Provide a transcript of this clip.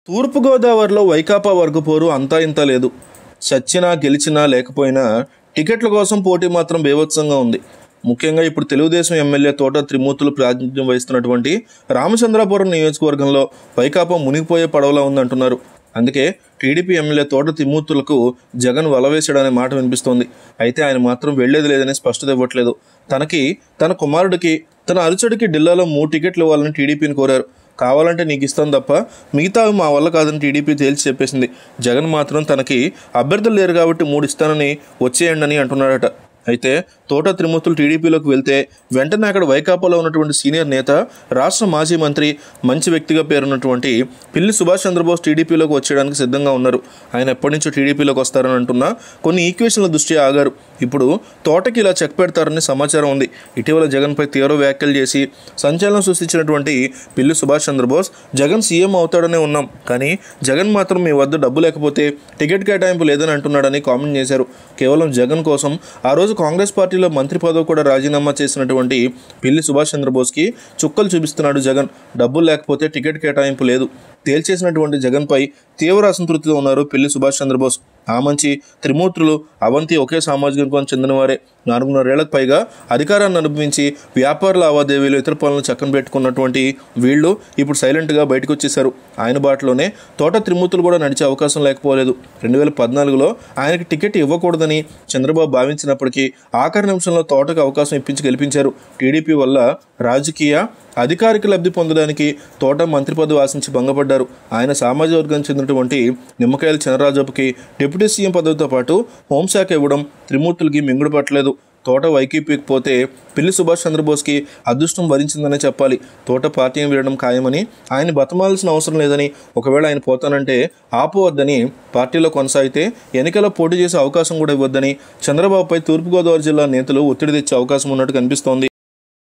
తూర్పుగోదావరిలో వైకాపా వర్గ పోరు అంతా ఇంత లేదు చచ్చినా గెలిచినా లేకపోయినా టికెట్ల కోసం పోటీ మాత్రం బీభత్సంగా ఉంది ముఖ్యంగా ఇప్పుడు తెలుగుదేశం ఎమ్మెల్యే తోట త్రిమూర్తులు ప్రాతినిధ్యం వహిస్తున్నటువంటి రామచంద్రాపురం నియోజకవర్గంలో వైకాపా మునిగిపోయే పడవలా ఉందంటున్నారు అందుకే టీడీపీ ఎమ్మెల్యే తోట త్రిమూర్తులకు జగన్ వలవేశాడనే మాట వినిపిస్తోంది అయితే ఆయన మాత్రం వెళ్లేది లేదని స్పష్టత ఇవ్వట్లేదు తనకి తన కుమారుడికి తన అరుచడికి ఢిల్లాలో మూడు టికెట్లు ఇవ్వాలని టీడీపీని కోరారు కావాలంటే నీకు ఇస్తాను తప్ప మిగతావి మా వల్ల కాదని టీడీపీ తేల్చి చెప్పేసింది జగన్ మాత్రం తనకి అభ్యర్థులు లేరు కాబట్టి మూడు ఇస్తానని వచ్చేయండి అని అంటున్నాడట అయితే తోట త్రిమూర్తులు టీడీపీలోకి వెళ్తే వెంటనే అక్కడ వైకాపాలో ఉన్నటువంటి సీనియర్ నేత రాష్ట్ర మాజీ మంత్రి మంచి వ్యక్తిగా పేరున్నటువంటి పిల్లి సుభాష్ చంద్రబోస్ టీడీపీలోకి వచ్చేయడానికి సిద్ధంగా ఉన్నారు ఆయన ఎప్పటి నుంచో టీడీపీలోకి వస్తారని అంటున్నా కొన్ని ఈక్వేషన్ల దృష్ట్యా ఆగారు ఇప్పుడు తోటకి ఇలా చెక్ పెడతారని సమాచారం ఉంది ఇటీవల జగన్పై తీవ్ర వ్యాఖ్యలు చేసి సంచలనం సృష్టించినటువంటి పిల్లి సుభాష్ చంద్రబోస్ జగన్ సీఎం అవుతాడనే ఉన్నాం కానీ జగన్ మాత్రం మీ వద్ద డబ్బు లేకపోతే టికెట్ కేటాయింపు లేదని అంటున్నాడని కామెంట్ చేశారు కేవలం జగన్ కోసం ఆ రోజు కాంగ్రెస్ పార్టీలో మంత్రి పదవి కూడా రాజీనామా చేసినటువంటి పిల్లి సుభాష్ చంద్రబోస్కి చుక్కలు చూపిస్తున్నాడు జగన్ డబ్బులు లేకపోతే టికెట్ కేటాయింపు లేదు తేల్చేసినటువంటి జగన్పై తీవ్ర అసంతృప్తితో ఉన్నారు పిల్లి సుభాష్ చంద్రబోస్ ఆ మంచి త్రిమూర్తులు అవంతి ఒకే సామాజిక వర్గానికి చెందినవారే నాలుగున్నరేళ్లకు పైగా అధికారాన్ని అనుభవించి వ్యాపార లావాదేవీలు ఇతర పనులను చక్కన పెట్టుకున్నటువంటి వీళ్ళు ఇప్పుడు సైలెంట్గా బయటకు వచ్చేశారు ఆయన బాటలోనే తోట త్రిమూర్తులు కూడా నడిచే అవకాశం లేకపోలేదు రెండు వేల పద్నాలుగులో ఆయనకి టికెట్ ఇవ్వకూడదని చంద్రబాబు భావించినప్పటికీ ఆఖరి నిమిషంలో తోటకు అవకాశం ఇప్పించి గెలిపించారు టీడీపీ వల్ల రాజకీయ అధికారిక లబ్ధి పొందడానికి తోట మంత్రి పదవి ఆశించి భంగపడ్డారు ఆయన సామాజిక వర్గానికి చెందినటువంటి నిమ్మకాయల చంద్రరాజపుకి డిప్యూటీ సీఎం పదవితో పాటు హోంశాఖ ఇవ్వడం త్రిమూర్తులకి మింగుడు పట్టలేదు తోట వైకీపీకి పోతే పిల్లి సుభాష్ చంద్రబోస్కి అదృష్టం వరించిందనే చెప్పాలి తోట పార్టీని వీడడం ఖాయమని ఆయన బతమాల్సిన అవసరం లేదని ఒకవేళ ఆయన పోతానంటే ఆపవద్దని పార్టీలో కొనసాగితే ఎన్నికల్లో పోటీ చేసే అవకాశం కూడా ఇవ్వద్దని చంద్రబాబుపై తూర్పుగోదావరి జిల్లా నేతలు ఒత్తిడి తెచ్చే అవకాశం ఉన్నట్టు కనిపిస్తోంది